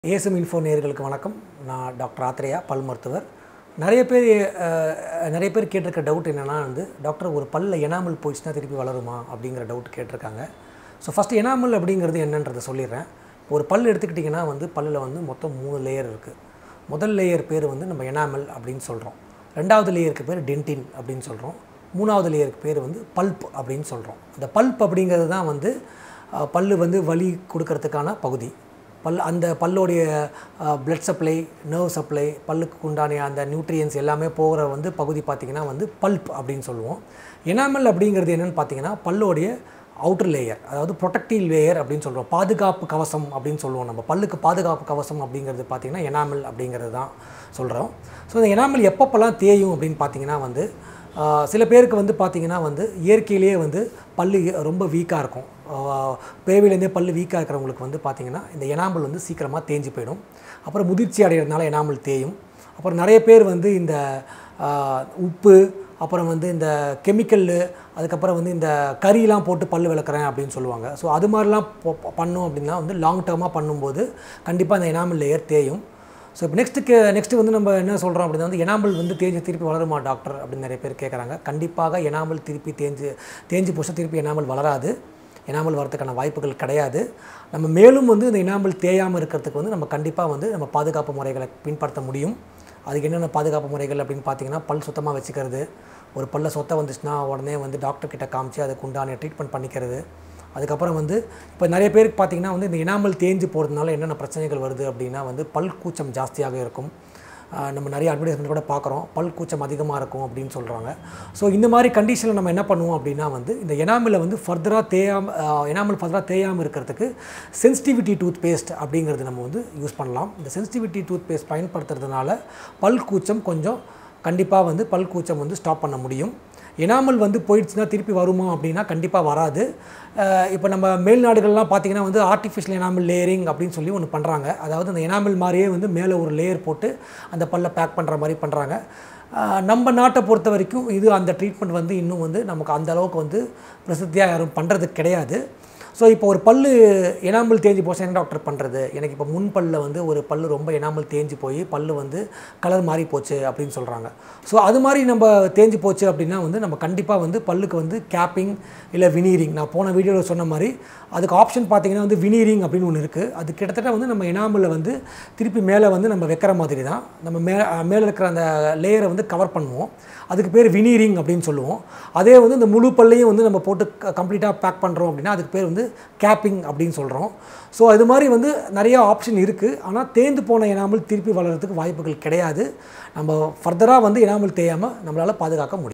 ASM info நேயர்களுக்கு வணக்கம் நான் டாக்டர் ஆத்ரேயா பல் மருத்துவர் நிறைய பேர் அஹ், நிறைய பேர் கேட்டிருக்க டவுட் என்னென்னா வந்து டாக்டர் ஒரு பல்ல எனாமல் போயிடுச்சுன்னா திருப்பி வளருமா அப்படிங்கிற டவுட் கேட்டிருக்காங்க ஸோ ஃபஸ்ட்டு எனாமல் அப்படிங்கிறது என்னன்றதை சொல்லிடுறேன் ஒரு பல் எடுத்துக்கிட்டிங்கன்னா வந்து பல்லில் வந்து மொத்தம் மூணு லேயர் இருக்குது முதல் லேயர் பேர் வந்து நம்ம எனாமல் அப்படின்னு சொல்கிறோம் ரெண்டாவது லேயருக்கு பேர் டென்டின் அப்படின்னு சொல்கிறோம் மூணாவது லேயருக்கு பேர் வந்து பல்ப் அப்படின்னு சொல்கிறோம் இந்த பல்ப் அப்படிங்கிறது தான் வந்து அஹ், பல்லு வந்து வலி கொடுக்கறதுக்கான பகுதி பல் அந்த பல்லுடைய பிளட் சப்ளை நர்வ் சப்ளை பல்லுக்கு உண்டான அந்த நியூட்ரியன்ஸ் எல்லாமே போகிற வந்து பகுதி பார்த்திங்கன்னா வந்து பல்ப் அப்படின்னு சொல்லுவோம் எனாமல் அப்படிங்கிறது என்னென்னு பார்த்தீங்கன்னா பல்லுடைய அவுட்டர் லேயர் அதாவது ப்ரொடக்டிவ் லேயர் அப்படின்னு சொல்கிறோம் பாதுகாப்பு கவசம் அப்படின்னு சொல்லுவோம் நம்ம பல்லுக்கு பாதுகாப்பு கவசம் அப்படிங்கிறது பார்த்திங்கன்னா எனாமல் அப்படிங்கிறது தான் சொல்கிறோம் ஸோ இந்த எனாமல் எப்பப்பெல்லாம் தேயும் அப்படின்னு பார்த்தீங்கன்னா வந்து ஆஹ் சில பேருக்கு வந்து பார்த்திங்கன்னா வந்து இயற்கையிலேயே வந்து பல்லு ரொம்ப வீக்காக இருக்கும் ஆஹ் பிறவிலேருந்தே பல்லு வீக்காக இருக்கிறவங்களுக்கு வந்து பார்த்திங்கன்னா இந்த எனாமல் வந்து சீக்கிரமாக தேஞ்சு போயிடும் அப்புறம் முதிர்ச்சி அடைகிறதுனால எனாமல் தேயும் அப்புறம் நிறைய பேர் வந்து இந்த ஆஹ் உப்பு அப்புறம் வந்து இந்த கெமிக்கல்லு அதுக்கப்புறம் வந்து இந்த கறியெலாம் போட்டு பல்லு விளக்குறேன் அப்படின்னு சொல்லுவாங்க ஸோ அது மாதிரிலாம் பொ- பொ- பண்ணோம் அப்படின்னா வந்து லாங் டேர்மாக பண்ணும்போது கண்டிப்பாக அந்த எனாமல் லேயர் தேயும் ஸோ இப்போ நெக்ஸ்ட்டுக்கு நெக்ஸ்ட்டு வந்து நம்ம என்ன சொல்கிறோம் அப்படின்னா வந்து எனாமல் வந்து தேஞ்சு திருப்பி வளருமா டாக்டர் அப்படின்னு நிறைய பேர் கேட்குறாங்க கண்டிப்பாக எனாமல் திருப்பி தேஞ்சு தேஞ்சு போச்சு திருப்பி எனாமல் வளராது எனாமல் வரதுக்கான வாய்ப்புகள் கிடையாது நம்ம மேலும் வந்து இந்த எனாமல் தேயாமல் இருக்கிறதுக்கு வந்து நம்ம கண்டிப்பாக வந்து நம்ம பாதுகாப்பு முறைகளை பின்பற்ற முடியும் அதுக்கு என்னென்ன பாதுகாப்பு முறைகள் அப்படின்னு பார்த்தீங்கன்னா பல் சுத்தமாக வச்சுக்கிறது ஒரு பல்ல சொத்தை வந்துச்சுன்னா உடனே வந்து டாக்டர் கிட்ட காமிச்சு அதுக்கு உண்டான ட்ரீட்மெண்ட் பண்ணிக்கிறது அதுக்கப்புறம் வந்து இப்போ நிறைய பேருக்கு பார்த்தீங்கன்னா வந்து இந்த எனாமல் தேஞ்சு போகிறதுனால என்னென்ன பிரச்சனைகள் வருது அப்படின்னா வந்து பல் கூச்சம் ஜாஸ்தியாக இருக்கும் ஆஹ் நம்ம நிறைய அட்வர்டைஸ்மெண்ட் கூட பார்க்குறோம் பல் கூச்சம் அதிகமாக இருக்கும் அப்படின்னு சொல்கிறாங்க ஸோ இந்த மாதிரி கண்டிஷனில் நம்ம என்ன பண்ணுவோம் அப்படின்னா வந்து இந்த எனாமில் வந்து ஃபர்தராக தேயாம எனாமல் ஃபர்தராக தேயாமல் இருக்கிறதுக்கு சென்சிட்டிவிட்டி டூத் பேஸ்ட் அப்படிங்கிறது நம்ம வந்து யூஸ் பண்ணலாம் இந்த சென்சிட்டிவிட்டி டூத் பேஸ்ட் பயன்படுத்துறதுனால பல் கூச்சம் கொஞ்சம் கண்டிப்பாக வந்து பல் கூச்சம் வந்து ஸ்டாப் பண்ண முடியும் எனாமல் வந்து போயிடுச்சுன்னா திருப்பி வருமா அப்படின்னா கண்டிப்பாக வராது இப்போ நம்ம மேல்நாடுகள்லாம் பார்த்தீங்கன்னா வந்து ஆர்டிஃபிஷியல் எனாமல் லேயரிங் அப்படின்னு சொல்லி ஒன்று பண்ணுறாங்க அதாவது அந்த எனாமல் மாதிரியே வந்து மேலே ஒரு லேயர் போட்டு அந்த பல்லை பேக் பண்ணுற மாதிரி பண்ணுறாங்க நம்ம நாட்டை பொறுத்த வரைக்கும் இது அந்த ட்ரீட்மெண்ட் வந்து இன்னும் வந்து நமக்கு அந்த அளவுக்கு வந்து பிரசித்தியாக யாரும் பண்ணுறது கிடையாது ஸோ இப்போ ஒரு பல்லு எனாமல் தேஞ்சு போச்சு என்ன டாக்டர் பண்ணுறது எனக்கு இப்போ முன் பல்ல வந்து ஒரு பல்லு ரொம்ப எனாமல் தேஞ்சு போய் பல்லு வந்து கலர் மாறி போச்சு அப்படின்னு சொல்கிறாங்க ஸோ அது மாதிரி நம்ம தேஞ்சு போச்சு அப்படின்னா வந்து நம்ம கண்டிப்பாக வந்து பல்லுக்கு வந்து கேப்பிங் இல்லை வினீரிங் நான் போன வீடியோவில் சொன்ன மாதிரி அதுக்கு ஆப்ஷன் பார்த்தீங்கன்னா வந்து வினீரிங் அப்படின்னு ஒன்று இருக்குது அது கிட்டத்தட்ட வந்து நம்ம எனாமலில் வந்து திருப்பி மேலே வந்து நம்ம வைக்கிற மாதிரி தான் நம்ம மே மேலே இருக்கிற அந்த லேயரை வந்து கவர் பண்ணுவோம் அதுக்கு பேர் வினீரிங் அப்படின்னு சொல்லுவோம் அதே வந்து இந்த முழு பல்லையும் வந்து நம்ம போட்டு கம்ப்ளீட்டாக பேக் பண்ணுறோம் அப்படின்னா அதுக்கு பேர் வந்து கேப்பிங் அப்படின்னு சொல்கிறோம் ஸோ அது மாதிரி வந்து நிறைய ஆப்ஷன் இருக்குது ஆனால் தேய்ந்து போன எனாமல் திருப்பி வளர்கிறதுக்கு வாய்ப்புகள் கிடையாது நம்ம ஃபர்தராக வந்து எனாமல் தேயாமல் நம்மளால் பாதுகாக்க முடியும்